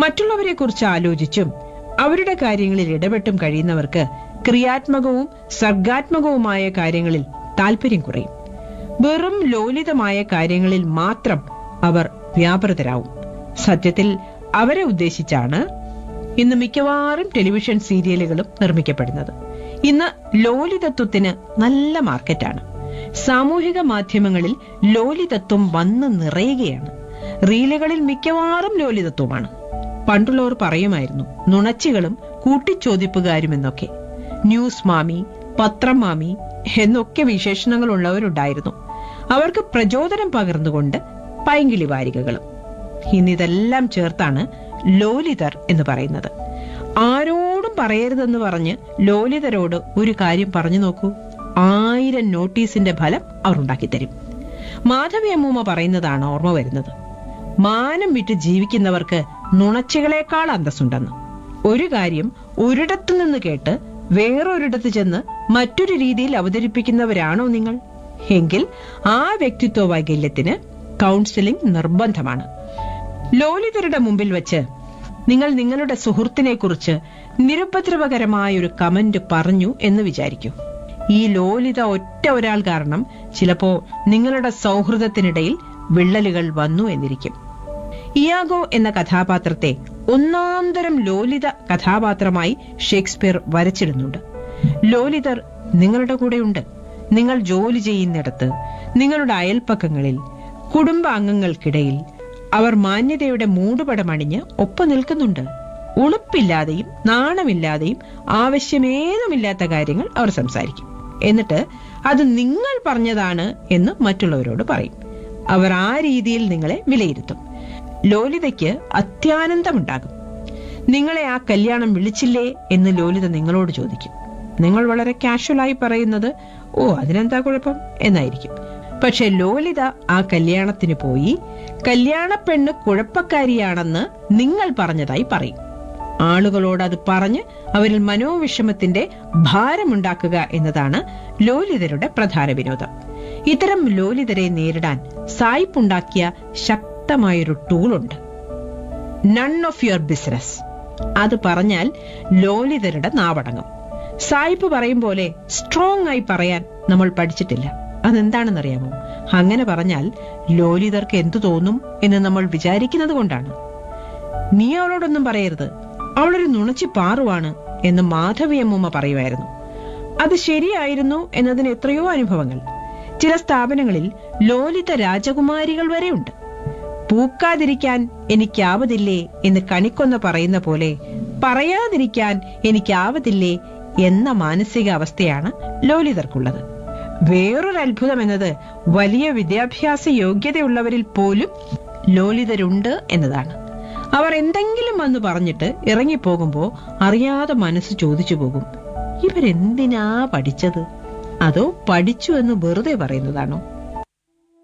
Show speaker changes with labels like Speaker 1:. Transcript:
Speaker 1: മറ്റുള്ളവരെക്കുറിച്ച് ആലോചിച്ചും അവരുടെ കാര്യങ്ങളിൽ ഇടപെട്ടും കഴിയുന്നവർക്ക് ക്രിയാത്മകവും സർഗാത്മകവുമായ കാര്യങ്ങളിൽ താല്പര്യം കുറയും വെറും ലോലിതമായ കാര്യങ്ങളിൽ മാത്രം അവർ വ്യാപൃതരാവും സത്യത്തിൽ അവരെ ഉദ്ദേശിച്ചാണ് ഇന്ന് മിക്കവാറും ടെലിവിഷൻ സീരിയലുകളും നിർമ്മിക്കപ്പെടുന്നത് ഇന്ന് ലോലിതത്വത്തിന് നല്ല മാർക്കറ്റാണ് സാമൂഹിക മാധ്യമങ്ങളിൽ ലോലിതത്വം വന്ന് നിറയുകയാണ് റീലുകളിൽ മിക്കവാറും ലോലിതത്വമാണ് പണ്ടുള്ളവർ പറയുമായിരുന്നു നുണച്ചികളും കൂട്ടിച്ചോദിപ്പുകാരും എന്നൊക്കെ ന്യൂസ് മാമി പത്രം മാമി എന്നൊക്കെ വിശേഷണങ്ങൾ ഉള്ളവരുണ്ടായിരുന്നു അവർക്ക് പ്രചോദനം പകർന്നുകൊണ്ട് പൈങ്കിളി വാരികകളും ഇന്നിതെല്ലാം ചേർത്താണ് ലോലിതർ എന്ന് പറയുന്നത് ആരോടും പറയരുതെന്ന് പറഞ്ഞ് ലോലിതരോട് ഒരു കാര്യം പറഞ്ഞു നോക്കൂ ആയിരം നോട്ടീസിന്റെ ഫലം അവർ ഉണ്ടാക്കിത്തരും മാധവി അമ്മൂമ്മ പറയുന്നതാണ് ഓർമ്മ വരുന്നത് മാനം വിട്ട് ജീവിക്കുന്നവർക്ക് നുണച്ചികളെക്കാൾ അന്തസ്സുണ്ടെന്ന് ഒരു കാര്യം ഒരിടത്തു നിന്ന് കേട്ട് വേറൊരിടത്ത് ചെന്ന് മറ്റൊരു രീതിയിൽ അവതരിപ്പിക്കുന്നവരാണോ നിങ്ങൾ എങ്കിൽ ആ വ്യക്തിത്വ വൈകല്യത്തിന് കൗൺസിലിംഗ് നിർബന്ധമാണ് ലോലിതരുടെ മുമ്പിൽ വെച്ച് നിങ്ങൾ നിങ്ങളുടെ സുഹൃത്തിനെ കുറിച്ച് നിരുപദ്രവകരമായ ഒരു കമന്റ് പറഞ്ഞു എന്ന് വിചാരിക്കൂ ഈ ലോലിത ഒറ്റ ഒരാൾ കാരണം ചിലപ്പോ നിങ്ങളുടെ സൗഹൃദത്തിനിടയിൽ വിള്ളലുകൾ വന്നു എന്നിരിക്കും ഇയാഗോ എന്ന കഥാപാത്രത്തെ ഒന്നാന്തരം ലോലിത കഥാപാത്രമായി ഷേക്സ്പിയർ വരച്ചിടുന്നുണ്ട് ലോലിതർ നിങ്ങളുടെ കൂടെയുണ്ട് നിങ്ങൾ ജോലി ചെയ്യുന്നിടത്ത് നിങ്ങളുടെ അയൽപ്പക്കങ്ങളിൽ കുടുംബാംഗങ്ങൾക്കിടയിൽ അവർ മാന്യതയുടെ മൂടുപടമണിഞ്ഞ് ഒപ്പം നിൽക്കുന്നുണ്ട് ഉളുപ്പില്ലാതെയും നാണമില്ലാതെയും ആവശ്യമേതുമില്ലാത്ത കാര്യങ്ങൾ അവർ സംസാരിക്കും എന്നിട്ട് അത് നിങ്ങൾ പറഞ്ഞതാണ് എന്ന് മറ്റുള്ളവരോട് പറയും അവർ ആ രീതിയിൽ നിങ്ങളെ വിലയിരുത്തും ലോലിതയ്ക്ക് അത്യാനന്ദമുണ്ടാകും നിങ്ങളെ ആ കല്യാണം വിളിച്ചില്ലേ എന്ന് ലോലിത നിങ്ങളോട് ചോദിക്കും നിങ്ങൾ വളരെ കാഷ്വലായി പറയുന്നത് ഓ അതിനെന്താ കുഴപ്പം എന്നായിരിക്കും പക്ഷെ ലോലിത ആ കല്യാണത്തിന് പോയി കല്യാണ പെണ്ണ് കുഴപ്പക്കാരിയാണെന്ന് നിങ്ങൾ പറഞ്ഞതായി പറയും ആളുകളോട് അത് പറഞ്ഞ് അവരിൽ മനോവിഷമത്തിന്റെ ഭാരമുണ്ടാക്കുക എന്നതാണ് ലോലിതരുടെ പ്രധാന വിനോദം ഇത്തരം ലോലിതരെ നേരിടാൻ സായിപ്പുണ്ടാക്കിയ ശക്തമായൊരു ടൂളുണ്ട് നൺ ഓഫ് യുവർ ബിസിനസ് അത് പറഞ്ഞാൽ ലോലിതരുടെ നാവടങ്ങും സായിപ്പ് പറയും പോലെ സ്ട്രോങ് ആയി പറയാൻ നമ്മൾ പഠിച്ചിട്ടില്ല അതെന്താണെന്നറിയാമോ അങ്ങനെ പറഞ്ഞാൽ ലോലിതർക്ക് എന്തു തോന്നും എന്ന് നമ്മൾ വിചാരിക്കുന്നത് കൊണ്ടാണ് നീ അവളോടൊന്നും പറയരുത് അവളൊരു നുണച്ചി പാറുവാണ് എന്ന് മാധവിയമ്മൂമ്മ പറയുമായിരുന്നു അത് ശരിയായിരുന്നു എന്നതിന് എത്രയോ അനുഭവങ്ങൾ ചില സ്ഥാപനങ്ങളിൽ ലോലിത രാജകുമാരികൾ വരെയുണ്ട് പൂക്കാതിരിക്കാൻ എനിക്കാവതില്ലേ എന്ന് കണിക്കൊന്ന പറയുന്ന പോലെ പറയാതിരിക്കാൻ എനിക്കാവതില്ലേ എന്ന മാനസികാവസ്ഥയാണ് ലോലിതർക്കുള്ളത് വേറൊരു അത്ഭുതം എന്നത് വലിയ വിദ്യാഭ്യാസ യോഗ്യതയുള്ളവരിൽ പോലും ലോലിതരുണ്ട് എന്നതാണ് അവർ എന്തെങ്കിലും വന്ന് പറഞ്ഞിട്ട് ഇറങ്ങിപ്പോകുമ്പോ അറിയാതെ മനസ്സ് ചോദിച്ചു പോകും ഇവരെന്തിനാ പഠിച്ചത് അതോ പഠിച്ചു എന്ന് വെറുതെ പറയുന്നതാണോ